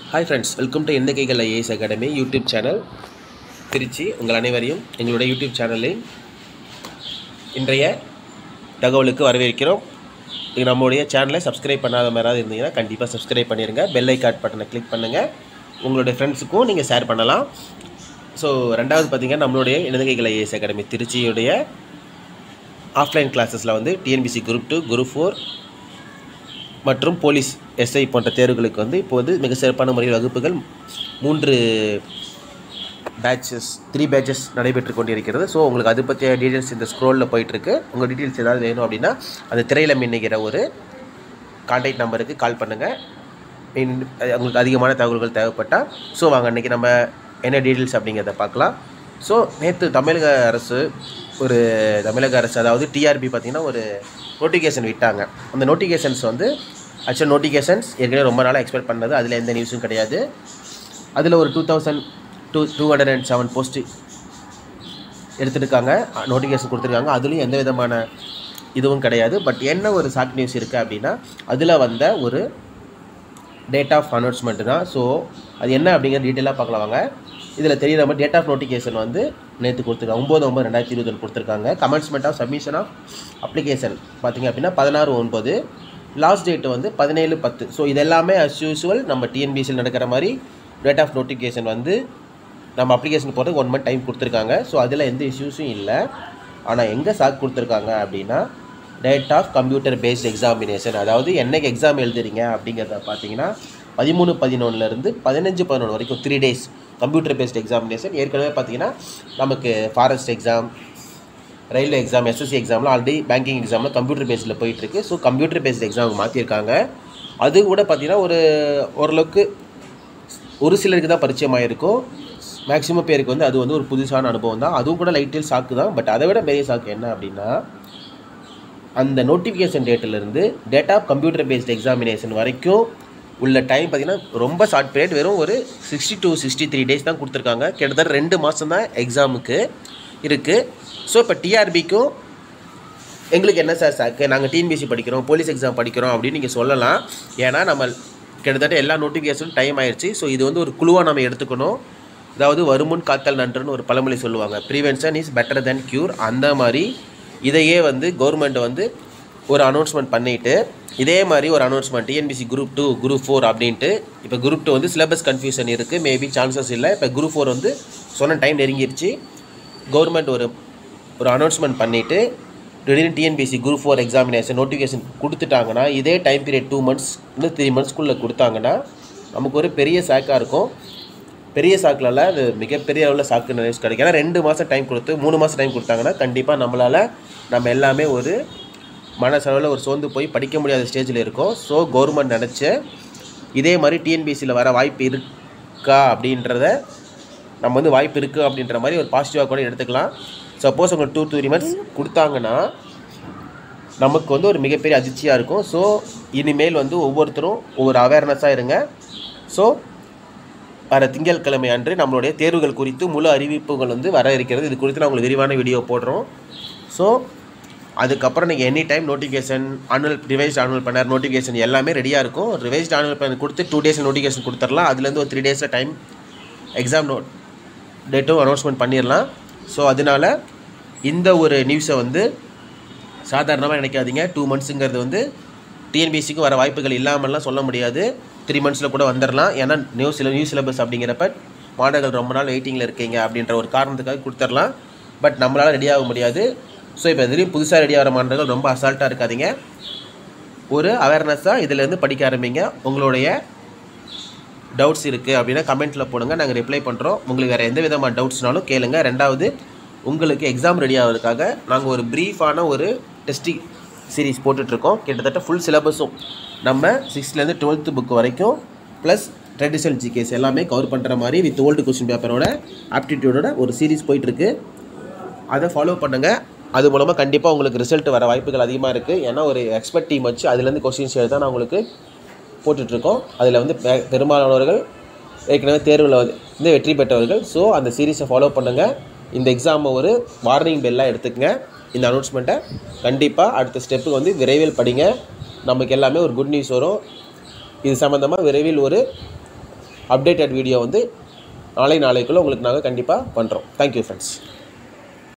hi friends welcome to எந்த கைகள் IAS academy YouTube channel Trichy உங்கள் அனைவரையும் எங்களுடைய யூடியூப் சேனலில் இன்றைய தகவலுக்கு வரவேற்கிறோம் இது நம்மளுடைய சேனலை சப்ஸ்கிரைப் பண்ணாத மாதிரி இருந்தீங்கன்னா கண்டிப்பாக சப்ஸ்கிரைப் பண்ணிடுங்க பெல் ஐக்கார்ட் பட்டனை கிளிக் பண்ணுங்கள் உங்களுடைய ஃப்ரெண்ட்ஸுக்கும் நீங்கள் ஷேர் பண்ணலாம் ஸோ ரெண்டாவது பார்த்தீங்கன்னா நம்மளுடைய இடது கைகள் ஐஏஎஸ் அகாடமி திருச்சியுடைய ஆஃப்லைன் கிளாஸஸில் வந்து TNPSC group two group four மற்றும் போலீஸ் எஸ்ஐ போன்ற தேர்வுகளுக்கு வந்து இப்போது மிக சிறப்பான முறையில் வகுப்புகள் மூன்று பேட்சஸ் த்ரீ பேட்சஸ் நடைபெற்று கொண்டிருக்கிறது ஸோ உங்களுக்கு அது பற்றிய டீட்டெயில்ஸ் இந்த ஸ்க்ரோலில் போயிட்டுருக்கு உங்கள் டீட்டெயில்ஸ் ஏதாவது வேணும் அப்படின்னா அந்த திரையில் மின்னுகிற ஒரு கான்டாக்ட் நம்பருக்கு கால் பண்ணுங்கள் இன்- உங்களுக்கு அதிகமான தகவல்கள் தேவைப்பட்டால் ஸோ வாங்க அன்றைக்கி நம்ம என்ன டீட்டெயில்ஸ் அப்படிங்கிறத பார்க்கலாம் ஸோ நேற்று தமிழக அரசு ஒரு தமிழக அரசு அதாவது டிஆர்பி பார்த்திங்கன்னா ஒரு நோட்டிஃபிகேஷன் விட்டாங்க அந்த நோட்டிஃபிகேஷன்ஸ் வந்து ஆக்சுவல் நோட்டிஃபிகேஷன்ஸ் ஏற்கனவே ரொம்ப நாளாக எக்ஸ்பெக்ட் பண்ணது அதில் எந்த நியூஸும் கிடையாது அதில் ஒரு two thousand two two hundred and seven post எடுத்துருக்காங்க நோட்டிஃபிகேஷன் கொடுத்துருக்காங்க அதுலேயும் எந்த விதமான இதுவும் கிடையாது பட் என்ன ஒரு ஷார்ட் நியூஸ் இருக்குது அப்படின்னா அதில் வந்த ஒரு டேட் ஆஃப் அனௌன்ஸ்மெண்ட் தான் ஸோ அது என்ன அப்படிங்கிற டீட்டெயிலாக பார்க்கலாம் வாங்க இதில் தெரியுற மாதிரி டேட் ஆஃப் நோட்டிஃபிகேஷன் வந்து நேற்று கொடுத்துருக்காங்க ஒம்பது ஒம்பது ரெண்டாயிரத்தி இருபது கொடுத்துருக்காங்க commencement of submission of application பார்த்தீங்க அப்படின்னா பதினாறு ஒன்பது லாஸ்ட் டேட் வந்து பதினேழு பத்து ஸோ இது எல்லாமே அஸ் யூஸ்வல் நம்ம டிஎன்பிசியில் நடக்கிற மாதிரி டேட் ஆஃப் நோட்டிஃபிகேஷன் வந்து நம்ம அப்ளிகேஷன் போகிறதுக்கு ஒன் மந்த் டைம் கொடுத்துருக்காங்க ஸோ அதில் எந்த இஷ்யூஸும் இல்லை ஆனால் எங்கே சாக் கொடுத்துருக்காங்க அப்படின்னா date of computer based examination அதாவது என்னைக்கு எக்ஸாம் எழுதுறீங்க அப்படிங்கிறத பார்த்தீங்கன்னா பதிமூணு பதினொன்றுலேருந்து பதினஞ்சு பதினொன்று வரைக்கும் three days computer based examination ஏற்கனவே பார்த்தீங்கன்னா நமக்கு forest exam railway exam SSC எக்ஸாம்லாம் ஆல்ரெடி பேங்கிங் எக்ஸாமில் கம்ப்யூட்டர் பேஸில் போயிட்டுருக்கு ஸோ கம்ப்யூட்டர் பேஸ்ட் எக்ஸாம் மாற்றிருக்காங்க அது கூட பார்த்தீங்கன்னா ஒரு ஓரளவுக்கு ஒரு சிலருக்கு தான் பரிச்சயமாக இருக்கும் மேக்ஸிமம் பேருக்கு வந்து அது வந்து ஒரு புதுசான அனுபவம் தான் அதுவும் கூட லைட்டில் சாக்கு தான் பட் அதை விட பெரிய சாக்கு என்ன அப்படின்னா அந்த நோட்டிஃபிகேஷன் டேட்டிலிருந்து date of computer based examination வரைக்கும் உள்ள டைம் பார்த்தீங்கன்னா ரொம்ப ஷார்ட் பீரியட் வெறும் ஒரு sixty two sixty three days தான் கொடுத்துருக்காங்க கிட்டத்தட்ட ரெண்டு மாதம் தான் எக்ஸாமுக்கு இருக்குது ஸோ இப்போ டிஆர்பிக்கும் எங்களுக்கு என்ன சார் சாக்கு நாங்கள் டிஎன்பிசி படிக்கிறோம் போலீஸ் எக்ஸாம் படிக்கிறோம் அப்படின்னு நீங்கள் சொல்லலாம் ஏன்னா நம்ம கிட்டத்தட்ட எல்லா நோட்டிஃபிகேஷனும் டைம் ஆயிடுச்சு ஸோ இது வந்து ஒரு குழுவாக நம்ம எடுத்துக்கணும் அதாவது வருமுன் காத்தல் நன்றுன்னு ஒரு பழமொழி சொல்லுவாங்க prevention is better then cure அந்த மாதிரி இதையே வந்து கவர்மெண்ட் வந்து ஒரு அனௌன்ஸ்மெண்ட் பண்ணிட்டு இதே மாதிரி ஒரு announcement TNPSC group two group four அப்படின்ட்டு இப்போ குரூப் டூ வந்து சிலபஸ் கன்ஃபியூஷன் இருக்குது மேபி சான்சஸ் இல்லை இப்போ குரூப் ஃபோர் வந்து சொன்ன டைம் நெருங்கிருச்சு கவர்மெண்ட் ஒரு ஒரு அனௌன்ஸ்மெண்ட் பண்ணிவிட்டு திடீர்னு TNPSC group four examination notification கொடுத்துட்டாங்கன்னா இதே டைம் பீரியட் டூ மந்த்ஸ் இன்னும் த்ரீ மந்த்ஸ்க்குள்ளே கொடுத்தாங்கன்னா நமக்கு ஒரு பெரிய சாக்காக இருக்கும் பெரிய சாக்கில் அது மிகப்பெரிய அளவில் சாக்கு நியூஸ் கிடைக்கும் ஏன்னா ரெண்டு மாதம் டைம் கொடுத்து மூணு மாதம் டைம் கொடுத்தாங்கன்னா கண்டிப்பாக நம்மளால் நம்ம எல்லாமே ஒரு மனசளவில் ஒரு சோர்ந்து போய் படிக்க முடியாத ஸ்டேஜில் இருக்கோம் ஸோ கவர்மெண்ட் நினச்ச இதே மாதிரி டிஎன்பிசியில் வர வாய்ப்பு இருக்கா அப்படின்றத நம்ம வந்து வாய்ப்பு இருக்குது அப்படின்ற மாதிரி ஒரு பாசிட்டிவாக கூட எடுத்துக்கலாம் சப்போஸ் உங்களுக்கு டூ த்ரீ மந்த்ஸ் கொடுத்தாங்கன்னா நமக்கு வந்து ஒரு மிகப்பெரிய அதிர்ச்சியாக இருக்கும் ஸோ இனிமேல் வந்து ஒவ்வொருத்தரும் ஒவ்வொரு அவேர்னஸாக இருங்க ஸோ வர திங்கட்கிழமை அன்று நம்மளுடைய தேர்வுகள் குறித்து முழு அறிவிப்புகள் வந்து வர இருக்கிறது இது குறித்து நான் உங்களுக்கு விரிவான வீடியோ போடுறோம் ஸோ அதுக்கப்புறம் நீங்கள் any time notification annual revised annual planner notification எல்லாமே ரெடியாக இருக்கும் ரிவைஸ்ட் ஆனுவல் பண்ண கொடுத்து டூ டேஸ் நோட்டிஃபிகேஷன் கொடுத்துடலாம் அதுலேருந்து ஒரு த்ரீ டேஸில் டைம் எக்ஸாம் நோட் டேட்டும் அனௌன்ஸ்மெண்ட் பண்ணிடலாம் ஸோ அதனால இந்த ஒரு நியூஸை வந்து சாதாரணமாக நினைக்காதீங்க டூ மந்த்ஸுங்கிறது வந்து டிஎன்பிசிக்கு வர வாய்ப்புகள் இல்லாமல்லாம் சொல்ல முடியாது த்ரீ மந்த்ஸில் கூட வந்துடலாம் ஏன்னா நியூ சில நியூ சிலபஸ் அப்படிங்கிறப்ப மாணவர்கள் ரொம்ப நாள் வெயிட்டிங்கில் இருக்கீங்க அப்படின்ற ஒரு காரணத்துக்காக கொடுத்துடலாம் பட் நம்மளால் ரெடி ஆக முடியாது ஸோ இப்போ எதுலேயும் புதுசாக ரெடி ஆகிற மாணவர்கள் ரொம்ப அசால்ட்டாக இருக்காதீங்க ஒரு அவேர்னஸாக இதிலேருந்து படிக்க ஆரம்பிங்க உங்களுடைய டவுட்ஸ் இருக்குது அப்படின்னா கமெண்ட்டில் போடுங்க நாங்கள் ரிப்ளை பண்ணுறோம் உங்களுக்கு வேறு எந்த விதமான டவுட்ஸ்னாலும் கேளுங்க ரெண்டாவது உங்களுக்கு எக்ஸாம் ரெடி ஆகிறதுக்காக நாங்கள் ஒரு ப்ரீஃபான ஒரு டெஸ்டிங் சீரிஸ் போட்டுட்ருக்கோம் கிட்டத்தட்ட ஃபுல் சிலபஸும் நம்ம சிக்ஸ்த்லேருந்து டுவெல்த்து புக் வரைக்கும் ப்ளஸ் ட்ரெடிஷனல் ஜிகேஸ் எல்லாமே கவர் பண்ணுற மாதிரி வித் ஓல்டு கொஸ்டின் பேப்பரோட ஆப்டிடியூடோட ஒரு சீரிஸ் போயிட்டுருக்கு அதை ஃபாலோ பண்ணுங்கள் அது மூலமாக கண்டிப்பாக உங்களுக்கு ரிசல்ட் வர வாய்ப்புகள் அதிகமாக இருக்குது ஏன்னா ஒரு எக்ஸ்பர்ட் டீம் வச்சு அதுலேருந்து கொஸ்டின்ஸ் எடுத்து தான் நான் உங்களுக்கு போட்டுட்ருக்கோம் அதில் வந்து பெ- பெரும்பாலானவர்கள் ஏற்கனவே தேர்வில் வந்து வெற்றி பெற்றவர்கள் ஸோ அந்த சீரீஸை ஃபாலோ பண்ணுங்கள் இந்த எக்ஸாமை ஒரு வார்னிங் பெல்லாக எடுத்துக்கங்க இந்த அனௌன்ஸ்மெண்ட்டை கண்டிப்பாக அடுத்த ஸ்டெப்புக்கு வந்து விரைவில் படிங்க நமக்கு எல்லாமே ஒரு குட் நியூஸ் வரும் இது சம்மந்தமாக விரைவில் ஒரு அப்டேட்டட் வீடியோ வந்து நாளை நாளைக்குள்ளே உங்களுக்கு நாங்கள் கண்டிப்பாக பண்ணுறோம் தேங்க்யூ ஃப்ரெண்ட்ஸ்